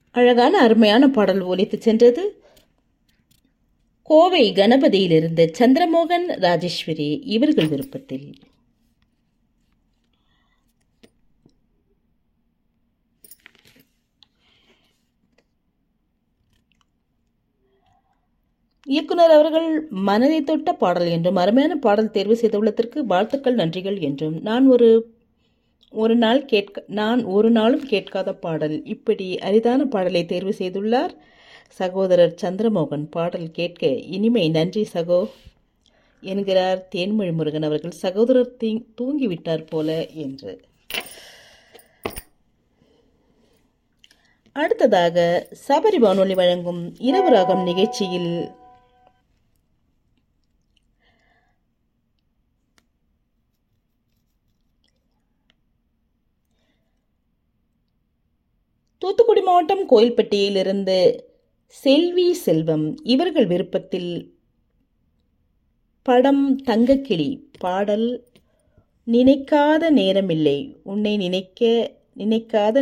அழகான அருமையான பாடல் ஒலித்து சென்றது கோவை கணபதியிலிருந்து சந்திரமோகன் ராஜேஸ்வரி இவர்கள் விருப்பத்தில் இயக்குனர் அவர்கள் மனதை தொட்ட பாடல் என்றும் அருமையான பாடல் தேர்வு செய்துள்ளதற்கு வாழ்த்துக்கள் நன்றிகள் என்றும் நான் ஒரு ஒரு நாள் கேட்க நான் ஒரு நாளும் கேட்காத பாடல் இப்படி அரிதான பாடலை தேர்வு செய்துள்ளார் சகோதரர் சந்திரமோகன் பாடல் கேட்க இனிமை நன்றி சகோ என்கிறார் தேன்மொழி முருகன் அவர்கள் சகோதரர் தீ தூங்கிவிட்டார் போல என்று அடுத்ததாக சபரி வானொலி வழங்கும் இரவு ராகம் நிகழ்ச்சியில் தூத்துக்குடி மாவட்டம் கோயில்பட்டியிலிருந்து செல்வி செல்வம் இவர்கள் விருப்பத்தில் படம் தங்கக்கிளி பாடல் நினைக்காத நேரமில்லை உன்னை நினைக்க நினைக்காத